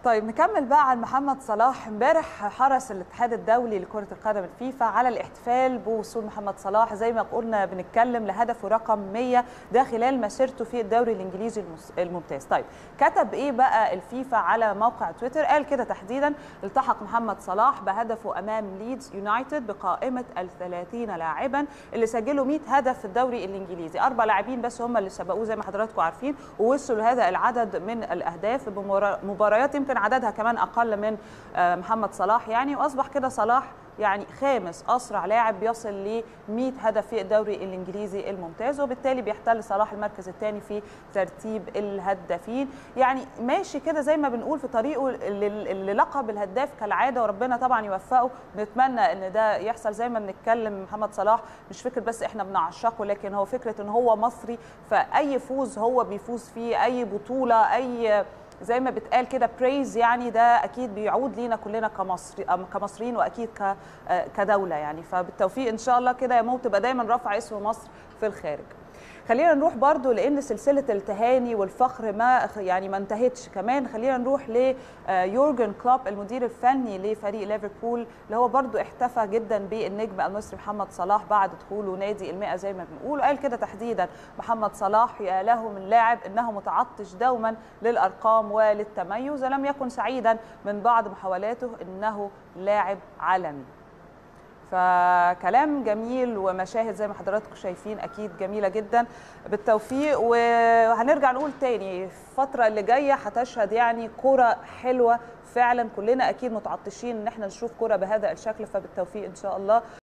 طيب نكمل بقى عن محمد صلاح امبارح حرص الاتحاد الدولي لكرة القدم الفيفا على الاحتفال بوصول محمد صلاح زي ما قلنا بنتكلم لهدفه رقم 100 ده خلال مسيرته في الدوري الانجليزي الممتاز طيب كتب ايه بقى الفيفا على موقع تويتر قال كده تحديدا التحق محمد صلاح بهدفه امام ليدز يونايتد بقائمة ال 30 لاعبا اللي سجلوا 100 هدف في الدوري الانجليزي اربع لاعبين بس هم اللي سبقوه زي ما حضراتكم عارفين ووصلوا لهذا العدد من الاهداف بمباريات يمكن عددها كمان اقل من محمد صلاح يعني واصبح كده صلاح يعني خامس اسرع لاعب بيصل ل 100 هدف في الدوري الانجليزي الممتاز وبالتالي بيحتل صلاح المركز الثاني في ترتيب الهدافين يعني ماشي كده زي ما بنقول في طريقه للقب الهداف كالعاده وربنا طبعا يوفقه نتمنى ان ده يحصل زي ما بنتكلم محمد صلاح مش فكره بس احنا بنعشقه لكن هو فكره ان هو مصري فاي فوز هو بيفوز فيه اي بطوله اي زي ما بتقال كده بريز يعني ده اكيد بيعود لينا كلنا كمصري كمصريين واكيد كدوله يعني فبالتوفيق ان شاء الله كده يا مو تبقى دايما رافع اسم مصر في الخارج خلينا نروح برضو لان سلسله التهاني والفخر ما يعني ما انتهتش كمان خلينا نروح ليورجن كلوب المدير الفني لفريق ليفربول اللي هو برضو احتفى جدا بالنجم المصري محمد صلاح بعد دخوله نادي المئة زي ما بنقول قال كده تحديدا محمد صلاح يا له من لاعب انه متعطش دوما للارقام وللتميز ولم يكن سعيدا من بعض محاولاته انه لاعب عالمي فكلام جميل ومشاهد زي ما حضراتكم شايفين اكيد جميله جدا بالتوفيق وهنرجع نقول تاني الفتره اللي جايه هتشهد يعني كره حلوه فعلا كلنا اكيد متعطشين ان احنا نشوف كره بهذا الشكل فبالتوفيق ان شاء الله